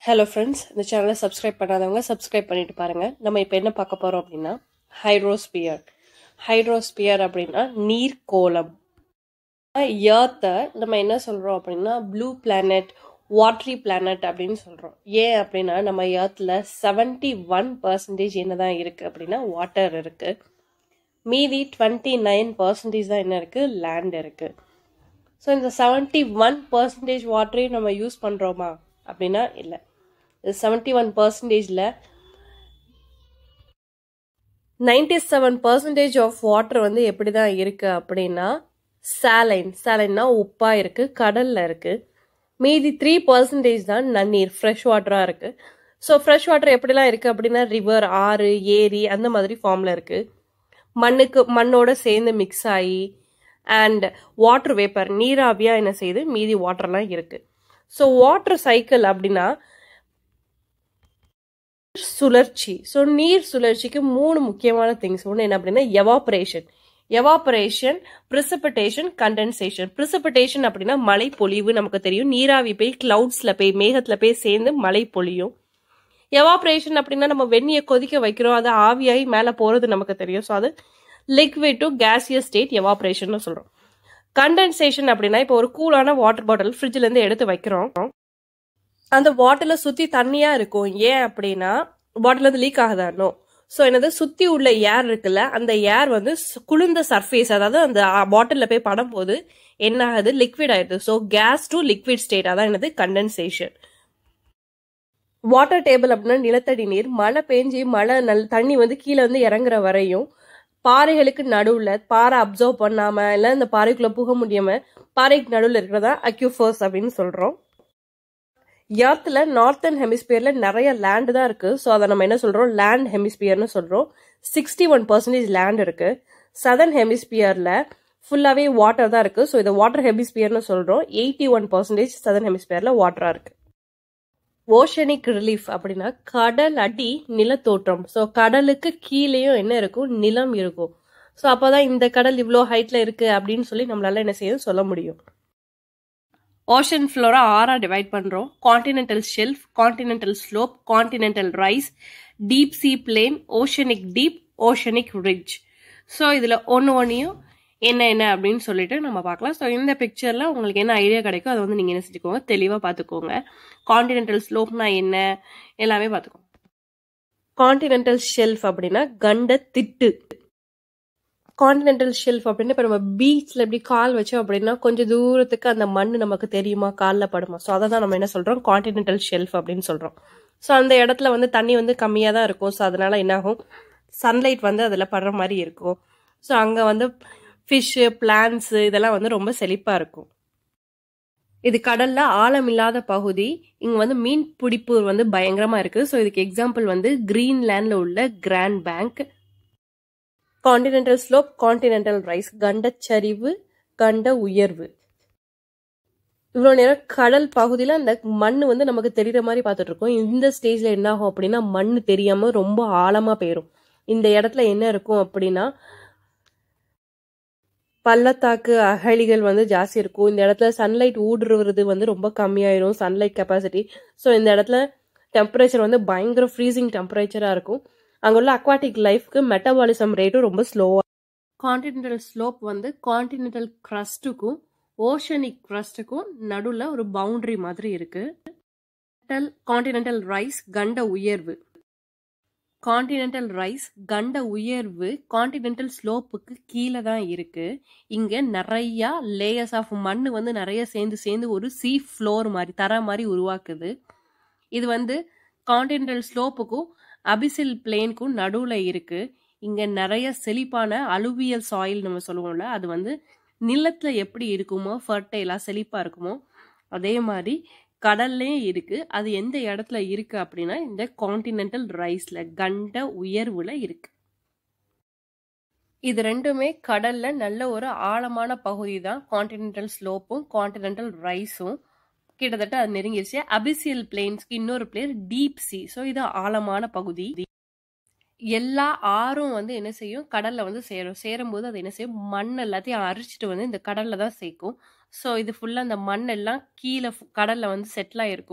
hello friends இந்த சேனலை subscribe பண்ணாதவங்க சப்ஸ்கிரைப் பண்ணிட்டு பாருங்க நம்ம இப்போ என்ன பார்க்க போறோம் அப்படின்னா ஹைட்ரோஸ்பியர் ஹைட்ரோஸ்பியர் அப்படின்னா நீர்க்கோளம் ஏர்த்தை நம்ம என்ன சொல்றோம் அப்படின்னா ப்ளூ பிளானட் வாட்ரி பிளானட் அப்படின்னு சொல்றோம் ஏன் அப்படின்னா நம்ம ஏர்த்தில் செவன்டி ஒன் பர்சன்டேஜ் என்னதான் இருக்கு அப்படின்னா வாட்டர் இருக்கு மீதி டுவெண்ட்டி நைன் பர்சன்டேஜ் தான் என்ன இருக்கு லேண்ட் இருக்கு ஸோ இந்த செவன்ட்டி ஒன் பர்சன்டேஜ் வாட்டரையும் நம்ம யூஸ் பண்ணுறோமா அப்படின்னா இல்லை இது செவன்ட்டி ஒன் பர்சன்டேஜில் ninety seven percentage of water வந்து எப்படி தான் இருக்குது அப்படின்னா சாலைன் சாலைன்னா உப்பாக இருக்குது கடலில் இருக்குது மீதி த்ரீ பர்சன்டேஜ் தான் நன்னீர் ஃப்ரெஷ் வாட்டராக இருக்குது ஸோ ஃப்ரெஷ் வாட்டர் எப்படிலாம் இருக்குது அப்படின்னா ரிவர் ஆறு ஏரி அந்த மாதிரி ஃபார்மில் இருக்குது மண்ணுக்கு மண்ணோட சேர்ந்து மிக்ஸ் ஆகி அண்ட் வாட்டர் வேப்பர் நீராவியாக என்ன செய்யுது மீதி வாட்டர்லாம் இருக்குது ஸோ வாட்டர் சைக்கிள் அப்படின்னா சுழற்சி ஸோ நீர் சுழற்சிக்கு மூணு முக்கியமான திங்ஸ் ஒன்று என்ன அப்படின்னா evaporation evaporation precipitation condensation precipitation அப்படின்னா மழை பொழிவு நமக்கு தெரியும் நீராவி போய் கிளவுட்ஸில் போய் மேகத்தில் போய் சேர்ந்து மழை பொழியும் எவாபரேஷன் அப்படின்னா நம்ம வெந்நியை கொதிக்க வைக்கிறோம் அது ஆவியாகி மேலே போகிறது நமக்கு தெரியும் ஸோ அது liquid to gaseous state evaporation சொல்கிறோம் கண்டென்சேஷன் அப்படின்னா இப்போ ஒரு கூலான வாட்டர் பாட்டில் ஃப்ரிட்ஜ்லேருந்து எடுத்து வைக்கிறோம் அந்த பாட்டிலை சுற்றி தண்ணியாக இருக்கும் ஏன் அப்படின்னா பாட்டில் வந்து லீக் ஆகுதானோ ஸோ என்னது சுற்றி உள்ள ஏர் இருக்குல்ல அந்த ஏர் வந்து குளிர்ந்த சர்ஃபேஸ் அதாவது அந்த பாட்டிலில் போய் படும் போது என்ன ஆகுது லிக்விட் ஆயிடுது so gas to liquid state அதான் என்னது கண்டென்சேஷன் வாட்டர் டேபிள் அப்படின்னா நிலத்தடி நீர் மழை பெஞ்சு மழை நல் தண்ணி வந்து கீழே வந்து இறங்குற வரையும் பாறைகளுக்கு நடுவில் பாறை அப்சர்வ் பண்ணாம இல்லை இந்த பாறைக்குள்ள புக முடியாம பாறைக்கு நடுவில் இருக்கிறதா அக்யூஃபர்ஸ் அப்படின்னு சொல்றோம் எர்த்தில் நார்த்தன் ஹெமிஸ்பியரில் நிறைய லேண்ட் தான் இருக்கு ஸோ அதை நம்ம என்ன சொல்றோம் லேண்ட் ஹெமிஸ்பியர்னு சொல்றோம் சிக்ஸ்டி ஒன் பர்சன்டேஜ் லேண்ட் இருக்கு சதர்ன் ஹெமிஸ்பியரில் ஃபுல்லாகவே வாட்டர் தான் இருக்கு ஸோ இதை வாட்டர் ஹெமிஸ்பியர்னு சொல்றோம் எயிட்டி ஒன் பர்சன்டேஜ் சதர்ன் ஹெமிஸ்பியரில் வாட்டராக இருக்கு ஓஷனிக் ரிலீஃப் அப்படின்னா கடல் அடி நிலத்தோற்றம் ஸோ கடலுக்கு கீழேயும் என்ன இருக்கும் நிலம் இருக்கும் ஸோ அப்போதான் இந்த கடல் இவ்வளோ ஹைட்ல இருக்கு அப்படின்னு சொல்லி நம்மளால என்ன செய்யும் சொல்ல முடியும் ஓஷன் ஃப்ளோரா ஆறா டிவைட் பண்ணுறோம் continental shelf continental slope continental rise deep sea plain oceanic deep oceanic ridge so இதில் ஒன்று ஒன்றையும் என்ன என்ன அப்படின்னு சொல்லிட்டு நம்ம பார்க்கலாம் ஸோ இந்த பிக்சரில் உங்களுக்கு என்ன ஐடியா கிடைக்கும் அதை வந்து நீங்கள் என்ன செஞ்சுக்கோங்க தெளிவாக பார்த்துக்கோங்க காண்டினென்டல் ஸ்லோப்னா என்ன எல்லாமே பார்த்துக்கோங்க காண்டினென்டல் ஷெல்ஃப் அப்படின்னா கண்ட திட்டு காண்டினென்டல் ஷெல்ஃப் அப்படின்னா இப்போ நம்ம பீச்சில் எப்படி கால் வச்சோம் அப்படின்னா கொஞ்சம் தூரத்துக்கு அந்த மண் நமக்கு தெரியுமா காலில் படுமா ஸோ அதை தான் நம்ம என்ன சொல்கிறோம் காண்டினென்டல் ஷெல்ஃப் அப்படின்னு சொல்கிறோம் ஸோ அந்த இடத்துல வந்து தண்ணி வந்து கம்மியாக தான் இருக்கும் ஸோ அதனால என்னாகும் சன்லைட் வந்து அதில் படுற மாதிரி இருக்கும் ஸோ அங்கே வந்து ஃபிஷ்ஷு பிளான்ஸு இதெல்லாம் வந்து ரொம்ப செழிப்பாக இருக்கும் இது கடல்ல ஆழம் இல்லாத பகுதி இங்க வந்து மீன் பிடிப்பு வந்து பயங்கரமா இருக்கு ஸோ இதுக்கு எக்ஸாம்பிள் வந்து கிரீன்லேண்ட்ல உள்ள Grand Bank continental slope continental rise கண்டச்சரிவு கண்ட உயர்வு இவ்வளோ நேரம் கடல் பகுதியில் அந்த மண் வந்து நமக்கு தெரிகிற மாதிரி பார்த்துட்டு இருக்கோம் இந்த ஸ்டேஜில் என்ன ஆகும் அப்படின்னா மண் தெரியாமல் ரொம்ப ஆழமாக போயிடும் இந்த இடத்துல என்ன இருக்கும் அப்படின்னா பள்ளத்தாக்கு அகழிகள் வந்து ஜாஸ்தி இருக்கும் இந்த இடத்துல சன்லைட் ஊடுருவது வந்து ரொம்ப கம்மியாயிரும் சன்லைட் கெப்பாசிட்டி ஸோ இந்த இடத்துல டெம்பரேச்சர் வந்து பயங்கர ஃப்ரீசிங் டெம்பரேச்சராக இருக்கும் அங்கே உள்ள அக்வாட்டிக் லைஃப்க்கு மெட்டபாலிசம் ரேட்டும் ரொம்ப ஸ்லோவாக காண்டினென்டல் ஸ்லோப் வந்து காண்டினென்டல் க்ரஸ்ட்டுக்கும் ஓஷனிக் க்ரஸ்ட்டுக்கும் நடுவில் ஒரு பவுண்டரி மாதிரி இருக்கு காண்டினென்டல் ரைஸ் கண்ட உயர்வு காண்டினென்டல் ரைஸ் கண்ட உயர்வு காண்டினென்டல் ஸ்லோப்புக்கு கீழே தான் இருக்கு இங்க நிறைய லேயர்ஸ் ஆஃப் மண் வந்து நிறைய சேர்ந்து சேர்ந்து ஒரு சீ ஃப்ளோர் மாதிரி தர மாதிரி உருவாக்குது இது வந்து காண்டினென்டல் ஸ்லோப்புக்கும் அபிசில் பிளேனுக்கும் நடுவில் இருக்கு இங்க நிறைய செழிப்பான அலுவியல் சாயில் நம்ம சொல்லுவோம்ல அது வந்து நிலத்துல எப்படி இருக்குமோ ஃபர்டைலா செழிப்பா இருக்குமோ அதே மாதிரி கடல்லையும் இருக்கு அது எந்த இடத்துல இருக்கு அப்படின்னா இந்த காண்டினென்டல் ரைஸ்ல கண்ட உயர்வுல இருக்கு இது ரெண்டுமே கடல்ல நல்ல ஒரு ஆழமான பகுதி தான் காண்டினென்டல் ஸ்லோப்பும் காண்டினென்டல் ரைஸும் கிட்டத்தட்ட அது நெருங்கிருச்சு அபிசியல் பிளேன்ஸ்க்கு இன்னொரு பிளேர் டீப் சி ஸோ இது ஆழமான பகுதி எல்லா ஆறும் வந்து என்ன செய்யும் கடல்ல வந்து சேரும் சேரும்போது அது என்ன செய்யும் மண் எல்லாத்தையும் அரிச்சிட்டு வந்து இந்த கடல்ல தான் சேர்க்கும் ஸோ இது ஃபுல்லாக அந்த மண் எல்லாம் கீழே கடல்ல வந்து செட்டில் ஆயிருக்கும்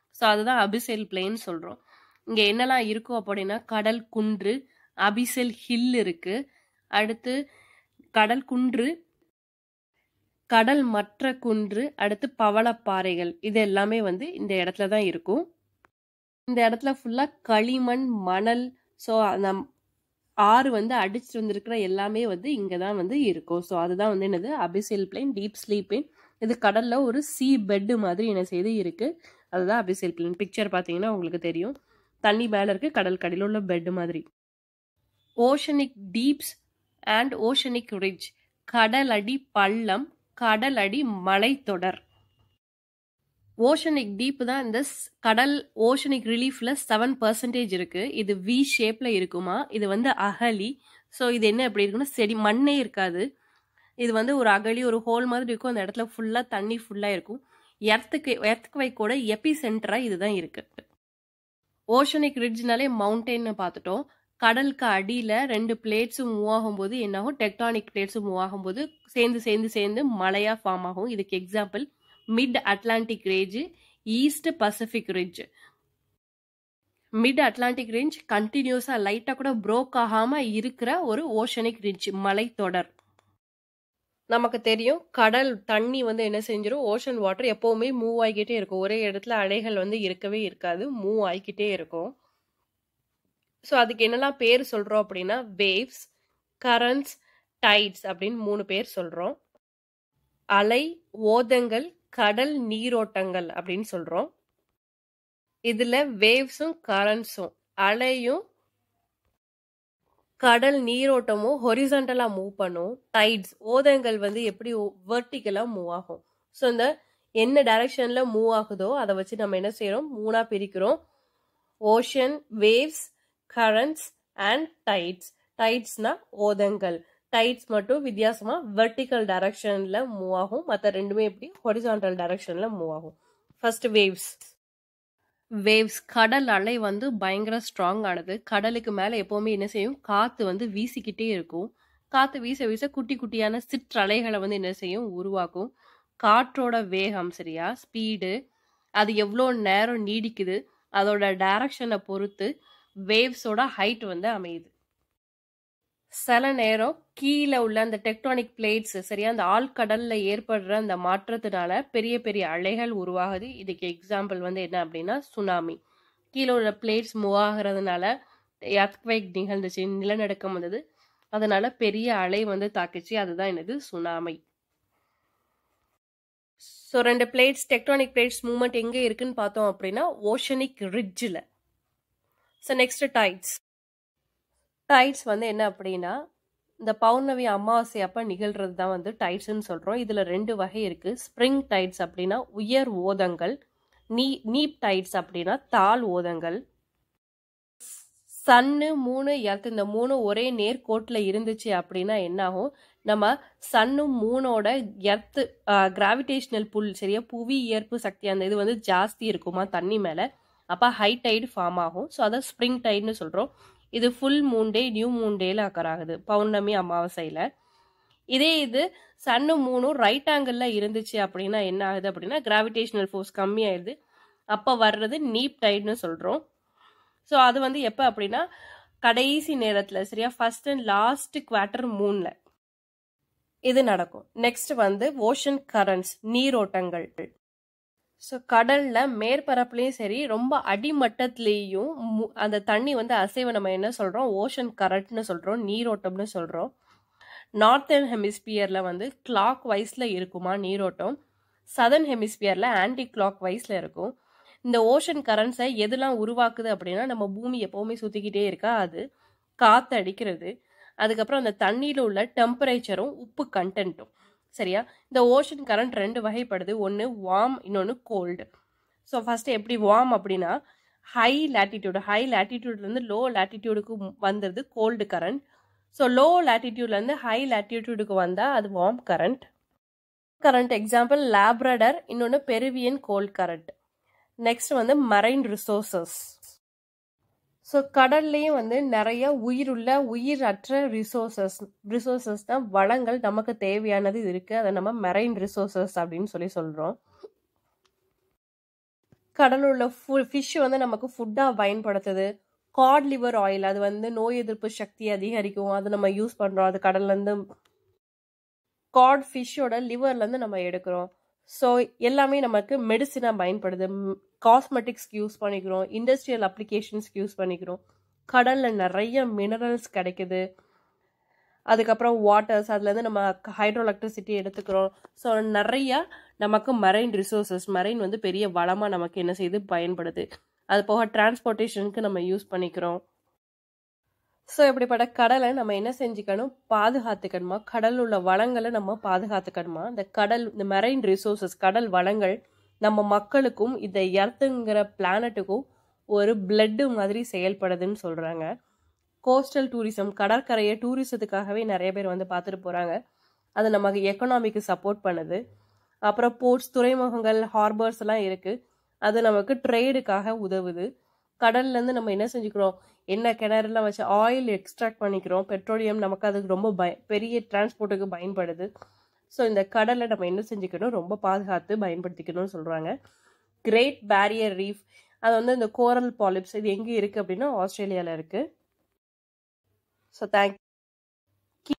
ஸோ அதுதான் அபிசெல் பிளேன் சொல்கிறோம் இங்கே என்னெல்லாம் இருக்கும் அப்படின்னா கடல் குன்று அபிசெல் ஹில் இருக்கு அடுத்து கடல் குன்று கடல் மற்ற குன்று அடுத்து பவளப்பாறைகள் இது எல்லாமே வந்து இந்த இடத்துல தான் இருக்கும் இந்த இடத்துல ஃபுல்லாக களிமண் மணல் ஸோ அந்த ஆறு வந்து அடிச்சுட்டு வந்திருக்கிற எல்லாமே வந்து இங்கே தான் வந்து இருக்கும் ஸோ அதுதான் வந்து என்னது அபிசெல் பிளைன் டீப் ஸ்லீப் பிளைன் இது கடலில் ஒரு சி பெட்டு மாதிரி என்ன செய்து இருக்குது அதுதான் அபிசெல் பிளைன் பிக்சர் பார்த்தீங்கன்னா உங்களுக்கு தெரியும் தண்ணி மேலே இருக்குது கடல் கடையில் உள்ள பெட்டு மாதிரி oceanic deeps and oceanic ridge கடல் அடி பள்ளம் கடல் அடி மலைத்தொடர் ஓஷனிக் டீப் தான் இந்த கடல் ஓஷனிக் ரிலீஃப்ல செவன் பர்சன்டேஜ் இருக்கு இது வி ஷேப்ல இருக்குமா இது வந்து அகலி ஸோ இது என்ன எப்படி இருக்குன்னா செடி மண்ணே இருக்காது இது வந்து ஒரு அகலி ஒரு ஹோல் மாதிரி இருக்கும் அந்த இடத்துல ஃபுல்லா தண்ணி ஃபுல்லா இருக்கும் எர்த்துக்கு எர்த்துக்கு வைக்கோட எபி சென்டரா இதுதான் இருக்கு ஓஷனிக் ரிட்ஜ்னாலே மவுண்டெயின் பார்த்துட்டோம் கடலுக்கு அடியில் ரெண்டு பிளேட்ஸும் மூவ் ஆகும்போது என்னாகும் டெக்டானிக் பிளேட்ஸும் மூவ் ஆகும்போது சேர்ந்து சேர்ந்து சேர்ந்து மழையாக ஃபார்ம் ஆகும் இதுக்கு example mid Atlantic range east Pacific ridge mid Atlantic range கண்டினியூஸாக லைட்டாக கூட ப்ரோக் ஆகாமல் இருக்கிற ஒரு ஓஷனிக் ரிட்ஜ் மலைத்தொடர் நமக்கு தெரியும் கடல் தண்ணி வந்து என்ன செஞ்சிடும் ஓஷன் வாட்டர் எப்போவுமே மூவ் ஆகிக்கிட்டே இருக்கும் ஒரே இடத்துல அலைகள் வந்து இருக்கவே இருக்காது மூவ் ஆகிக்கிட்டே இருக்கும் ஸோ அதுக்கு என்னெல்லாம் பேர் சொல்கிறோம் அப்படின்னா வேவ்ஸ் கரண்ட்ஸ் டைட்ஸ் அப்படின்னு மூணு பேர் சொல்கிறோம் அலை ஓதங்கள் கடல் நீரோட்டங்கள் அப்படின்னு சொல்கிறோம் இதில் வேவ்ஸும் கரண்ட்ஸும் அலையும் கடல் நீரோட்டமும் ஹொரிசண்டலாக மூவ் பண்ணும் டைட்ஸ் ஓதங்கள் வந்து எப்படி வெர்டிக்கலாக மூவ் ஆகும் ஸோ இந்த என்ன டைரக்ஷனில் மூவ் ஆகுதோ அதை வச்சு நம்ம என்ன செய்கிறோம் மூணாக பிரிக்கிறோம் ocean waves currents and tides டைட்ஸ்னா ஓதங்கள் டைட்ஸ் மட்டும் வித்தியாசமா வெர்டிக்கல் டைரக்ஷன்ல மூவ் ஆகும் மற்ற ரெண்டுமே எப்படி ஹொரிசான்டல் டைரக்ஷன்ல மூவ் ஆகும் ஃபர்ஸ்ட் வேவ்ஸ் வேவ்ஸ் கடல் அலை வந்து பயங்கர ஸ்ட்ராங் ஆனது கடலுக்கு மேலே எப்போவுமே என்ன செய்யும் காற்று வந்து வீசிக்கிட்டே இருக்கும் காற்று வீச வீச குட்டி குட்டியான சிற்றலைகளை வந்து என்ன செய்யும் உருவாக்கும் காற்றோட வேகம் சரியா ஸ்பீடு அது எவ்வளோ நேரம் நீடிக்குது அதோட டைரக்ஷனை பொறுத்து வேவ்ஸோட ஹைட் வந்து அமையுது சில நேரம் கீழே உள்ள அந்த டெக்டானிக் பிளேட்ஸ் சரியா அந்த ஆழ்கடல்ல ஏற்படுற அந்த மாற்றத்தினால பெரிய பெரிய அலைகள் உருவாகுது இதுக்கு எக்ஸாம்பிள் வந்து என்ன அப்படின்னா சுனாமி கீழே உள்ள பிளேட்ஸ் மூவ் ஆகிறதுனால எர்த்குவைக் நிகழ்ந்துச்சு நிலநடுக்கம் வந்தது அதனால பெரிய அலை வந்து தாக்குச்சு அதுதான் என்னது சுனாமி ஸோ ரெண்டு பிளேட்ஸ் டெக்டானிக் பிளேட்ஸ் மூவ்மெண்ட் எங்கே இருக்குன்னு பார்த்தோம் அப்படின்னா ஓஷனிக் ரிட்ஜில் ஸோ நெக்ஸ்ட் டைட்ஸ் டைட்ஸ் வந்து என்ன அப்படின்னா இந்த பௌர்ணமி அமாவாசை அப்போ நிகழ்றது தான் வந்து டைட்ஸ்ன்னு சொல்கிறோம் இதில் ரெண்டு வகை இருக்குது ஸ்ப்ரிங் டைட்ஸ் அப்படின்னா உயர் ஓதங்கள் நீ நீப் டைட்ஸ் அப்படின்னா தாழ் ஓதங்கள் சன்னு மூணு எர்த் இந்த மூணு ஒரே நேர்கோட்டில் இருந்துச்சு அப்படின்னா என்னாகும் நம்ம சன்னும் மூணோட எர்த்து கிராவிடேஷனல் புல் சரியா புவி ஈர்ப்பு சக்தி அந்த இது வந்து ஜாஸ்தி இருக்குமா தண்ணி மேலே அப்போ ஹை டைடு ஃபார்ம் ஆகும் ஸோ அதை ஸ்ப்ரிங் டைட்னு சொல்கிறோம் இது full moon day new moon டேல அக்கர் ஆகுது பௌர்ணமி அமாவாசையில் இதே இது சன்னு மூணும் ரைட் ஆங்கிளில் இருந்துச்சு அப்படின்னா என்ன ஆகுது அப்படின்னா கிராவிடேஷனல் ஃபோர்ஸ் கம்மியாயிடுது அப்போ வர்றது நீப் டைட்னு சொல்கிறோம் ஸோ அது வந்து எப்போ அப்படின்னா கடைசி நேரத்தில் சரியா ஃபர்ஸ்ட் அண்ட் லாஸ்ட் குவார்ட்டர் மூணில் இது நடக்கும் நெக்ஸ்ட் வந்து ஓஷன் கரண்ட்ஸ் நீரோட்டங்கள் ஸோ கடலில் மேற்பரப்புலையும் சரி ரொம்ப அடிமட்டத்துலேயும் அந்த தண்ணி வந்து அசைவை நம்ம என்ன சொல்கிறோம் ஓஷன் கரண்ட்னு சொல்கிறோம் நீரோட்டம்னு சொல்கிறோம் நார்த்தன் ஹெமிஸ்பியரில் வந்து கிளாக் வைஸில் இருக்குமா நீரோட்டம் சதர்ன் ஹெமிஸ்பியரில் ஆன்டி கிளாக் வைஸில் இருக்கும் இந்த ஓஷன் கரண்ட்ஸை எதெல்லாம் உருவாக்குது அப்படின்னா நம்ம பூமி எப்போவுமே சுற்றிக்கிட்டே இருக்கா அது காற்று அடிக்கிறது அதுக்கப்புறம் அந்த தண்ணியில் உள்ள டெம்பரேச்சரும் உப்பு கண்டென்ட்டும் சரியா இந்த ஓஷன் கரண்ட் ரெண்டு வகைப்படுது ஒன்று வார்ம் இன்னொன்று கோல்டு ஸோ ஃபஸ்ட்டு எப்படி வார்ம் அப்படின்னா ஹை லேட்டிடியூடு ஹை லேட்டிடியூட்லேருந்து லோ லேட்டிடியூடுக்கு வந்துடுது கோல்டு கரண்ட் ஸோ லோ லேட்டிடியூட்லேருந்து ஹை லேட்டிடியூடுக்கு வந்தால் அது warm current current example Labrador இன்னொன்று பெருவியன் கோல்ட் கரண்ட் நெக்ஸ்ட் வந்து மரைன் ரிசோர்சஸ் ஸோ கடல்லையும் வந்து நிறைய உயிருள்ள உயிரற்ற ரிசோர்சஸ் ரிசோர்சஸ் தான் வளங்கள் நமக்கு தேவையானது இருக்குது அதை நம்ம மெரைன் ரிசோர்சஸ் அப்படின்னு சொல்லி சொல்கிறோம் கடல்ல உள்ள ஃபிஷ் வந்து நமக்கு ஃபுட்டா பயன்படுத்துது காட் லிவர் ஆயில் அது வந்து நோய் எதிர்ப்பு சக்தி அதிகரிக்கும் அது நம்ம யூஸ் பண்றோம் அது கடல்ல இருந்து காட் ஃபிஷ்ஷோட லிவர்ல இருந்து நம்ம எடுக்கிறோம் ஸோ எல்லாமே நமக்கு மெடிசினா பயன்படுது காஸ்மெட்டிக்ஸ்க்கு யூஸ் பண்ணிக்கிறோம் இண்டஸ்ட்ரியல் அப்ளிகேஷன்ஸ்க்கு யூஸ் பண்ணிக்கிறோம் கடல்ல நிறைய மினரல்ஸ் கிடைக்குது அதுக்கப்புறம் வாட்டர்ஸ் அதுலேருந்து நம்ம ஹைட்ரோ எலக்ட்ரிசிட்டி எடுத்துக்கிறோம் ஸோ நிறைய நமக்கு மரைன் ரிசோர்சஸ் மரைன் வந்து பெரிய வளமாக நமக்கு என்ன செய்யுது பயன்படுது அது போக டிரான்ஸ்போர்ட்டேஷனுக்கு நம்ம யூஸ் பண்ணிக்கிறோம் ஸோ இப்படிப்பட்ட கடலை நம்ம என்ன செஞ்சுக்கணும் பாதுகாத்துக்கணுமா கடல் உள்ள வளங்களை நம்ம பாதுகாத்துக்கணுமா இந்த கடல் இந்த மெரைன் ரிசோர்சஸ் கடல் வளங்கள் நம்ம மக்களுக்கும் இந்த எர்த்துங்கிற பிளானட்டுக்கும் ஒரு பிளட்டு மாதிரி செயல்படுதுன்னு சொல்கிறாங்க கோஸ்டல் டூரிசம் கடற்கரையை டூரிசத்துக்காகவே நிறைய பேர் வந்து பார்த்துட்டு போகிறாங்க அது நமக்கு எக்கனாமிக்கு சப்போர்ட் பண்ணுது அப்புறம் போர்ட்ஸ் துறைமுகங்கள் ஹார்பர்ஸ் எல்லாம் இருக்குது அது நமக்கு ட்ரேடுக்காக உதவுது கடல்லேருந்து நம்ம என்ன செஞ்சுக்கிறோம் என்ன கிணறுலாம் வச்சு ஆயில் எக்ஸ்ட்ராக்ட் பண்ணிக்கிறோம் பெட்ரோலியம் நமக்கு அதுக்கு ரொம்ப பய பெரிய டிரான்ஸ்போர்ட்டுக்கு பயன்படுது ஸோ இந்த கடலை நம்ம என்ன செஞ்சுக்கணும் ரொம்ப பாதுகாத்து பயன்படுத்திக்கணும்னு சொல்கிறாங்க கிரேட் பேரியர் ரீஃப் அது வந்து இந்த கோரல் பாலிப்ஸ் இது எங்கே இருக்குது அப்படின்னா ஆஸ்திரேலியாவில் இருக்குது ஸோ தேங்க்